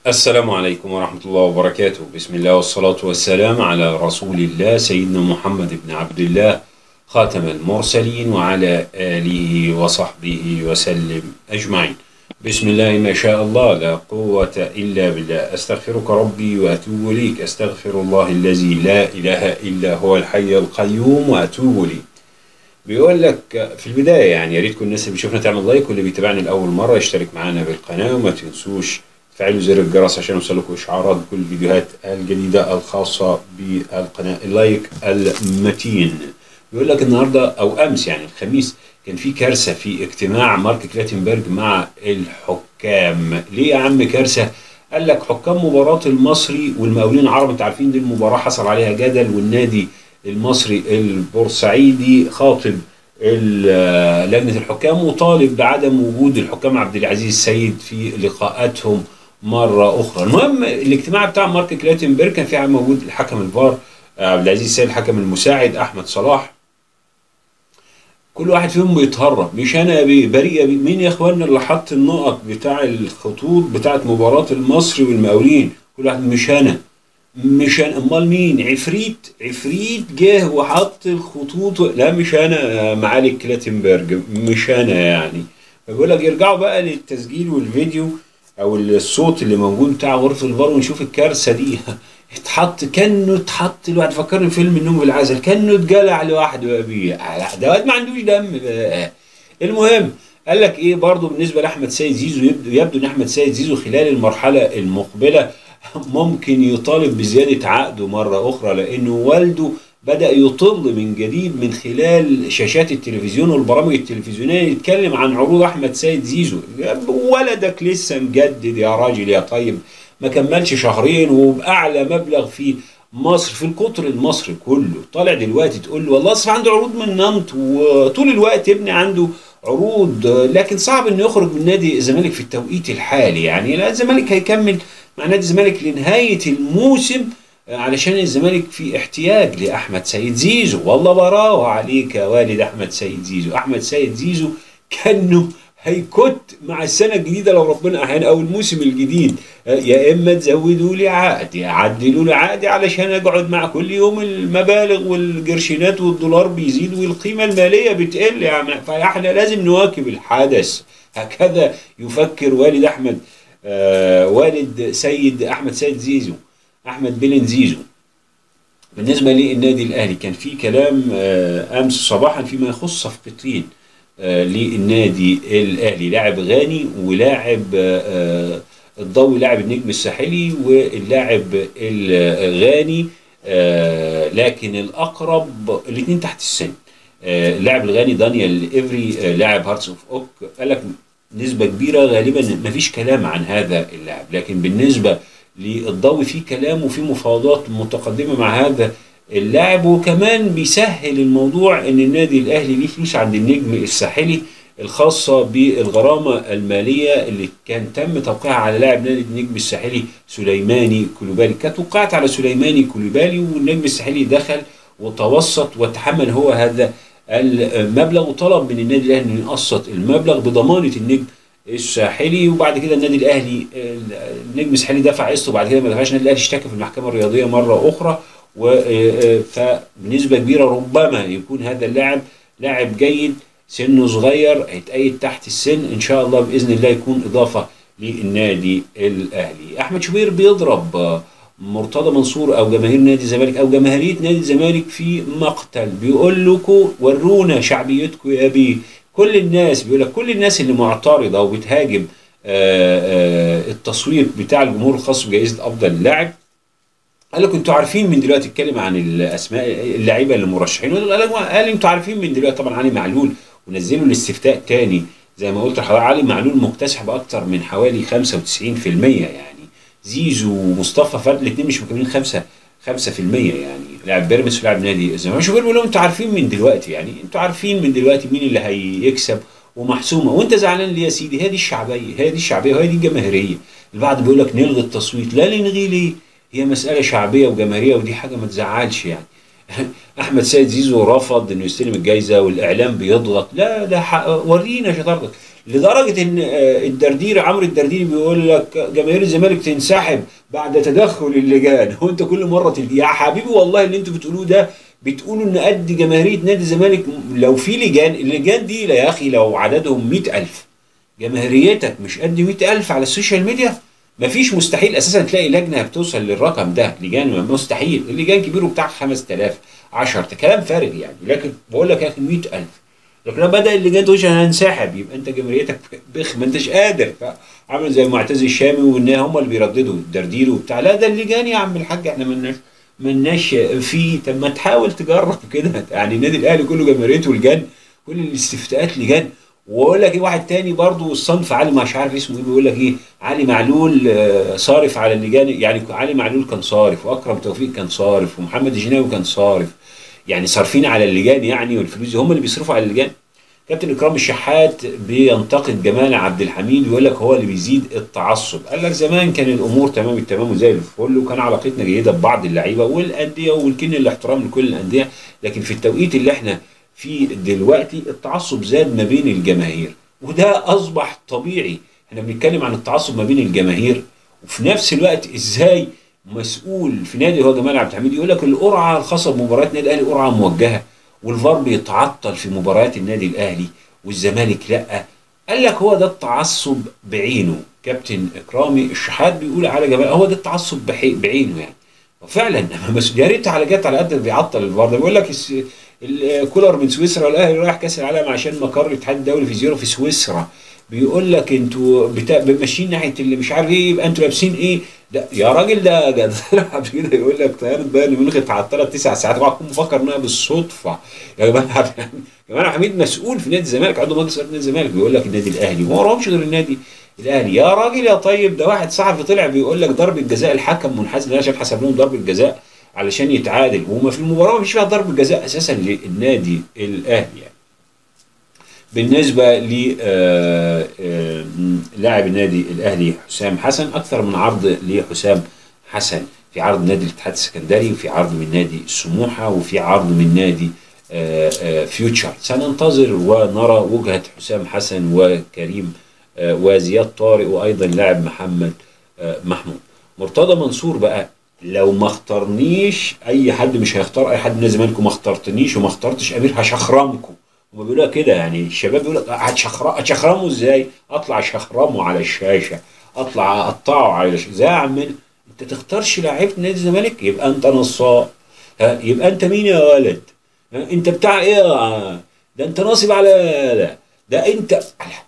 السلام عليكم ورحمة الله وبركاته بسم الله والصلاة والسلام على رسول الله سيدنا محمد بن عبد الله خاتم المرسلين وعلى آله وصحبه وسلم أجمعين بسم الله ما شاء الله لا قوة إلا بالله أستغفرك ربي وأتوب إليك أستغفر الله الذي لا إله إلا هو الحي القيوم وأتوب إليه بيقول لك في البداية يعني يا ريت كل الناس اللي بتشوفنا تعمل لايك واللي بيتابعني لأول مرة يشترك معانا بالقناة وما تنسوش تفعلوا زر الجرس عشان يوصلكم إشعارات بكل الفيديوهات الجديدة الخاصة بالقناة اللايك المتين بيقول لك النهاردة أو أمس يعني الخميس كان في كارثة في اجتماع مارك كلاتنبرج مع الحكام ليه يا عم كارثة؟ قال لك حكام مباراة المصري والمقاولين العرب انت عارفين دي المباراة حصل عليها جدل والنادي المصري البورسعيدي خاطب ال- لجنة الحكام وطالب بعدم وجود الحكام عبد العزيز السيد في لقاءاتهم مرة أخرى المهم الاجتماع بتاع مارك كلاتنبرج كان فيه موجود الحكم الفار عبد العزيز السيد الحكم المساعد أحمد صلاح كل واحد فيهم بيتهرب مش انا بي- بريء بي- مين يا اخوانا اللي حط النقط بتاع الخطوط بتاعت مباراة المصري والمقاولين كل واحد مش انا مش انا امال مين عفريت عفريت جه وحط الخطوط لا مش انا معالي كلاتنبرج مش انا يعني بقول لك يرجعوا بقى للتسجيل والفيديو او الصوت اللي موجود بتاع غرفة الفار ونشوف الكارثة دي اتحط كانه اتحط الواحد فكرني فيلم النوم بالعسل كانه اتجلع لوحده يا بيه لا، ده واد ما عندوش دم بقى. المهم قال لك ايه برضه بالنسبه لاحمد سيد زيزو يبدو يبدو ان احمد سيد زيزو خلال المرحله المقبله ممكن يطالب بزياده عقده مره اخرى لانه والده بدا يطل من جديد من خلال شاشات التلفزيون والبرامج التلفزيونيه يتكلم عن عروض احمد سيد زيزو ولدك لسه مجدد يا راجل يا طيب ما كملش شهرين وباعلى مبلغ في مصر في القطر المصري كله طالع دلوقتي تقول له والله اصل عنده عروض من نانت وطول الوقت ابني عنده عروض لكن صعب انه يخرج من نادي الزمالك في التوقيت الحالي يعني لا الزمالك هيكمل مع نادي الزمالك لنهايه الموسم علشان الزمالك في احتياج لاحمد سيد زيزو والله براوة عليك يا والد احمد سيد زيزو احمد سيد زيزو كانه هيكت مع السنه الجديده لو ربنا احيانا او الموسم الجديد يا اما تزودوا لي عقدي عدلوا لي عقدي علشان اقعد مع كل يوم المبالغ والقرشينات والدولار بيزيد والقيمه الماليه بتقل يا عم فاحنا لازم نواكب الحدث هكذا يفكر والد احمد آه والد سيد احمد سيد زيزو احمد بن زيزو بالنسبه للنادي الاهلي كان في كلام آه امس صباحا فيما يخص صفقتين آه للنادي الاهلي لاعب غاني ولاعب آه الضوي لاعب النجم الساحلي واللاعب الغاني آه لكن الاقرب الاثنين تحت السن آه اللاعب الغاني دانيال ايفري آه لاعب هارتس اوف اوك قال لك نسبه كبيره غالبا ما فيش كلام عن هذا اللاعب لكن بالنسبه للضوي في كلام وفي مفاوضات متقدمه مع هذا اللاعب وكمان بيسهل الموضوع ان النادي الاهلي ليه فلوس عند النجم الساحلي الخاصة بالغرامة المالية اللي كان تم توقيعها على لاعب نادي النجم الساحلي سليماني كولوبالي كانت وقعت على سليماني كولوبالي والنجم الساحلي دخل وتوسط وتحمل هو هذا المبلغ وطلب من النادي الاهلي انه يقسط المبلغ بضمانة النجم الساحلي وبعد كده النادي الاهلي النجم الساحلي دفع قسط وبعد كده ما دفعش النادي الاهلي اشتكى في المحكمة الرياضية مرة اخرى فبنسبة كبيرة ربما يكون هذا اللاعب لاعب جيد سنه صغير هيتأيد تحت السن ان شاء الله باذن الله يكون اضافه للنادي الاهلي احمد شوبير بيضرب مرتضى منصور او جماهير نادي الزمالك او جماهيريه نادي الزمالك في مقتل بيقول لكم ورونا شعبيتكم يا بيه كل الناس بيقول لك كل الناس اللي معترضه وبتهاجم التصويت بتاع الجمهور الخاص بجائزه افضل لاعب قال لك انتوا عارفين من دلوقتي اتكلم عن الاسماء اللعيبه اللي مرشحين قال قال انتوا عارفين من دلوقتي طبعا علي معلول ونزلوا الاستفتاء تاني زي ما قلت لحضرتك علي معلول مكتسح باكتر من حوالي 95% يعني زيزو ومصطفى فرد الاثنين مش مكملين 5 5% يعني لاعب بيراميدز ولاعب نادي الزمالك شوف بيقول لهم انتوا عارفين من دلوقتي يعني انتوا عارفين من دلوقتي مين اللي هيكسب ومحسومه وانت زعلان ليه يا سيدي هي دي الشعبيه هي دي الشعبيه وهي دي الجماهيريه البعض بيقول لك نلغي التصويت لا نلغيه ليه هي مساله شعبيه وجماهيريه ودي حاجه ما تزعلش يعني احمد سيد زيزو رفض انه يستلم الجائزه والاعلام بيضغط لا ده ورينا شطارتك لدرجه ان آه، الدرديري عمرو الدرديري بيقول لك جماهير الزمالك تنسحب بعد تدخل اللجان هو انت كل مره تلقي يا حبيبي والله اللي انتوا بتقولوه ده بتقولوا ان قد جماهيريه نادي الزمالك لو في لجان اللجان دي لا يا اخي لو عددهم 100000 جماهيريتك مش قد 100000 على السوشيال ميديا مفيش مستحيل اساسا تلاقي لجنه بتوصل للرقم ده لجان مستحيل اللجان كبيره بتاع 5000 10 كلام فارغ يعني لكن بقول لك يا اخي 100000 لكن لما بدا اللجان تقول انا هنسحب يبقى انت جماهيريتك بخ ما انتش قادر عامل زي معتز الشامي وان هم اللي بيرددوا الدردير وبتاع لا ده اللجان يا عم الحاج احنا مالناش مالناش فيه طب ما تحاول تجرب كده يعني النادي الاهلي كله جماهيريته لجان كل الاستفتاءات لجان واقول لك ايه واحد تاني برضه الصنف علي مش عارف اسمه ايه بيقول لك ايه علي معلول آه، صارف على اللجان يعني علي معلول كان صارف واكرم توفيق كان صارف ومحمد الجناوي كان صارف يعني صارفين على اللجان يعني والفلوس هم اللي بيصرفوا على اللجان كابتن اكرام الشحات بينتقد جمال عبد الحميد ويقول لك هو اللي بيزيد التعصب قال لك زمان كان الامور تمام التمام وزي الفل وكان علاقتنا جيده ببعض اللعيبه والانديه والكن الاحترام لكل الانديه لكن في التوقيت اللي احنا فيه دلوقتي التعصب زاد ما بين الجماهير وده اصبح طبيعي احنا بنتكلم عن التعصب ما بين الجماهير وفي نفس الوقت ازاي مسؤول في نادي هو جمال عبد الحميد يقول لك القرعه الخاصه بمباريات النادي الاهلي قرعه موجهه والفار بيتعطل في مباريات النادي الاهلي والزمالك لا قال لك هو ده التعصب بعينه كابتن اكرامي الشحات بيقول على جمال هو ده التعصب بعينه يعني وفعلا يا ريت على جت على قد بيعطل الفار ده بيقول لك كولر من سويسرا والاهلي رايح كاس العالم عشان مقر الاتحاد الدولي في زيرو في سويسرا بيقول لك انتوا ماشيين ناحيه اللي مش عارف ايه يبقى انتوا لابسين ايه ده يا راجل ده طلع كده يقول لك طياره بايرن ميونخ اتعطلت تسع ساعات اوعى تكون مفكر انها بالصدفه يا جماعه جماعه حميد مسؤول في نادي الزمالك عضو مجلس نادي الزمالك بيقول لك النادي الاهلي ما وراهمش غير النادي الاهلي يا راجل يا طيب ده واحد صحفي طلع بيقول لك ضربه جزاء الحكم منحاز عشان حسب لهم ضربه جزاء علشان يتعادل وما في المباراه ما فيش فيها ضربه جزاء اساسا للنادي الاهلي يعني. بالنسبه ل آه، آه، لاعب النادي الاهلي حسام حسن اكثر من عرض لحسام حسن في عرض نادي الاتحاد السكندري وفي عرض من نادي سموحه وفي عرض من نادي آه، فيوتشر سننتظر ونرى وجهه حسام حسن وكريم وزياد طارق وايضا لاعب محمد محمود مرتضى منصور بقى لو ما اختارنيش اي حد مش هيختار اي حد من زمانكم ما اخترتنيش وما اخترتش امير هشخرمكم هم بيقولوا كده يعني الشباب بيقول لك هتشخرمه ازاي؟ اطلع شخرمه على الشاشه اطلع اقطعه على الشاشه ازاي اعمل؟ انت تختارش لعيبه نادي الزمالك يبقى انت نصاب يبقى انت مين يا ولد؟ انت بتاع ايه ده انت ناصب على ده, ده انت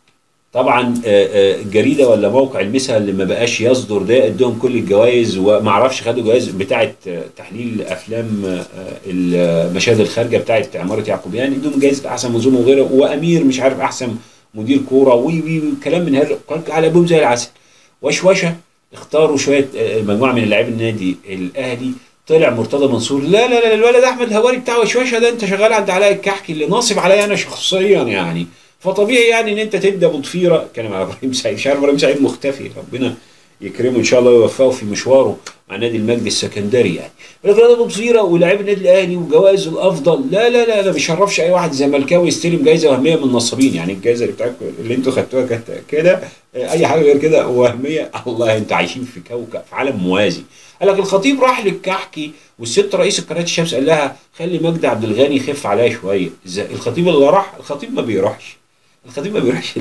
طبعا الجريده ولا موقع المسا اللي ما بقاش يصدر ده ادهم كل الجوائز وما اعرفش خدوا جوائز بتاعه تحليل افلام المشاهد الخارجه بتاعه عماره يعقوبيان ادهم جائزه احسن منظومه وغيره وامير مش عارف احسن مدير كوره وي وي كلام من هذا على ابوهم زي العسل وشوشه اختاروا شويه مجموعه من اللاعبين النادي الاهلي طلع مرتضى منصور لا لا لا الولد احمد هواري بتاع وشوشه ده انت شغال عند علاء الكحكي اللي ناصب عليا انا شخصيا يعني فطبيعي يعني ان انت تبدا بضفيره كلام على ابراهيم سعيد مش عارف ابراهيم سعيد مختفي ربنا يكرمه ان شاء الله ويوفقه في مشواره مع نادي المجد السكندري يعني ولكن هذا بضفيره ولاعيب النادي الاهلي وجوائز الافضل لا لا لا ما بيشرفش اي واحد زملكاوي يستلم جايزه وهميه من النصابين يعني الجائزه اللي بتاعتكم اللي انتوا خدتوها كانت كده اي حاجه غير كده وهميه الله انت عايشين في كوكب في عالم موازي قال لك الخطيب راح للكحكي والست رئيس قناه الشمس قال لها خلي مجدي عبد الغني يخف عليا شويه الخطيب اللي راح الخطيب ما بيروحش الخطيب ما بيروحش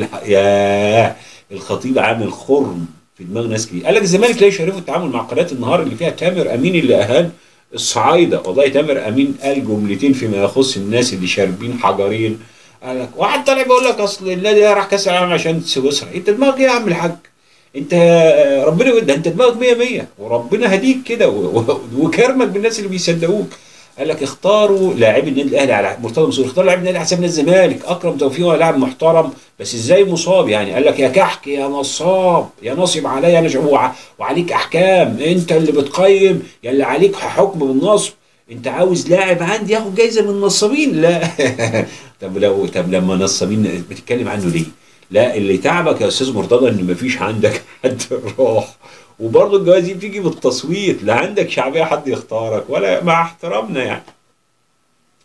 يا الخطيب عامل خرم في دماغ ناس كتير قال لك الزمالك لا يشرفه التعامل مع قناه النهار اللي فيها تامر امين اللي اهان الصعايده والله تامر امين قال جملتين فيما يخص الناس اللي شاربين حجرين قال لك واحد طالع بيقول لك اصل النادي راح كاس العالم عشان سويسرا انت دماغك ايه يا عم الحاج انت ربنا ده انت دماغك 100 100 وربنا هديك كده وكرمك بالناس اللي بيصدقوك قال لك اختاروا لاعب النادي الاهلي على مرتضى منصور اختاروا لاعب النادي على حساب نادي الزمالك اكرم توفيق هو لاعب محترم بس ازاي مصاب يعني قال لك يا كحك يا نصاب يا نصب عليا انا وعليك احكام انت اللي بتقيم يا اللي عليك حكم بالنصب انت عاوز لاعب عندي ياخد جايزه من النصابين لا طب لو طب لما نصابين بتتكلم عنه ليه؟ لا اللي تعبك يا استاذ مرتضى ان مفيش عندك حد راح وبرضه الجوائز دي بتيجي بالتصويت لا عندك شعبيه حد يختارك ولا مع احترامنا يعني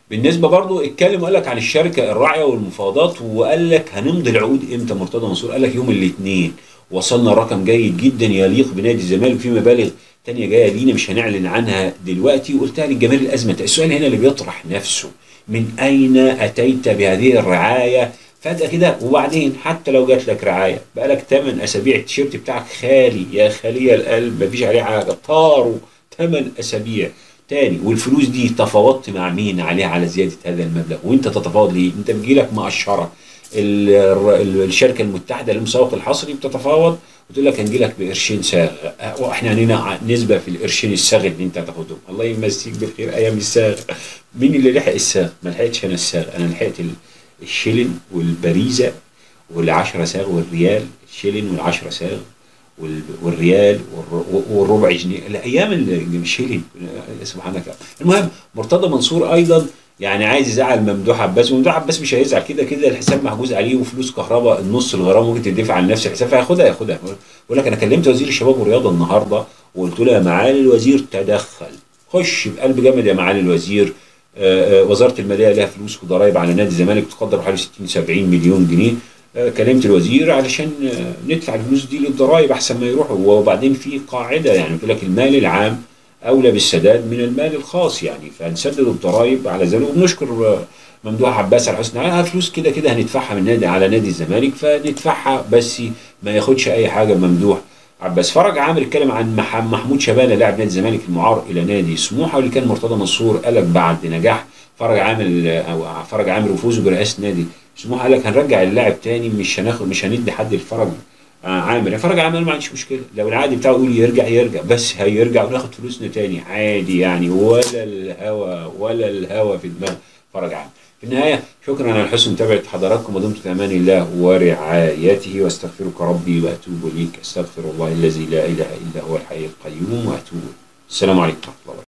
بالنسبه برضو اتكلم وقال لك عن الشركه الراعيه والمفاوضات وقال لك هنمضي العقود امتى مرتضى منصور قال لك يوم الاثنين وصلنا رقم جيد جدا يليق بنادي الزمالك في مبالغ تانية جايه لينا مش هنعلن عنها دلوقتي وقلتها للجماهير الازمه السؤال هنا اللي بيطرح نفسه من اين اتيت بهذه الرعايه فجاه كده وبعدين حتى لو جات لك رعايه بقى لك 8 اسابيع التيشيرت بتاعك خالي يا خالي القلب مفيش عليه حاجه طاروا 8 اسابيع تاني والفلوس دي تفاوضت مع مين عليها على زياده هذا المبلغ وانت تتفاوض ليه؟ انت بيجيلك مقشره ال- ال- الشركه المتحده للمسوق الحصري بتتفاوض وتقول لك هنجي لك بقرشين ساغ واحنا علينا نسبه في القرشين الساغ اللي انت هتاخدهم الله يمسيك بالخير ايام الساغ مين اللي لحق الساغ؟ ما لحقتش انا الساغ انا لحقت ال- الشيلن والبريزه والعشرة ساغ والريال الشيلن والعشرة ساغ وال- والريال والر- والربع جنيه الايام اللي الشيلن سبحانك المهم مرتضى منصور ايضا يعني عايز يزعل ممدوح عباس وممدوح عباس مش هيزعل كده كده الحساب محجوز عليه وفلوس كهرباء النص الغرام ممكن تدفع عن نفس الحساب فهياخدها ياخدها بقول لك انا كلمت وزير الشباب والرياضه النهارده وقلت له يا معالي الوزير تدخل خش بقلب جامد يا معالي الوزير آه، آه، وزاره الماليه لها فلوس وضرائب على نادي الزمالك تقدر حوالي 60 70 مليون جنيه آه، كلمت الوزير علشان آه، ندفع الفلوس دي للضرائب احسن ما يروحوا وبعدين في قاعده يعني بيقول لك المال العام اولى بالسداد من المال الخاص يعني فنسدد الضرائب على ذلك وبنشكر آه، ممدوح عباس على حسن عليها فلوس كده كده هندفعها من نادي على نادي الزمالك فندفعها بس ما ياخدش اي حاجه ممدوح عباس فرج عامر اتكلم عن مح- محمود شبانه لاعب نادي الزمالك المعار الى نادي سموحه واللي كان مرتضى منصور قال لك بعد نجاح فرج عامر او فرج عامر وفوزه برئاسه نادي سموحه قال لك هنرجع اللاعب تاني مش هناخد مش هندي حد الفرج آه، عامر يعني فرج عامر ما عنديش مشكله لو العادي بتاعه يقول يرجع يرجع بس هيرجع وناخد فلوسنا تاني عادي يعني ولا الهوى ولا الهوى في دماغ فرج عامر في النهاية شكرا على حسن متابعة حضراتكم ودمتم في أمان الله ورعايته واستغفرك ربي وأتوب إليك أستغفر الله الذي لا إله إلا هو الحي القيوم وأتوب السلام عليكم ورحمة الله وبركاته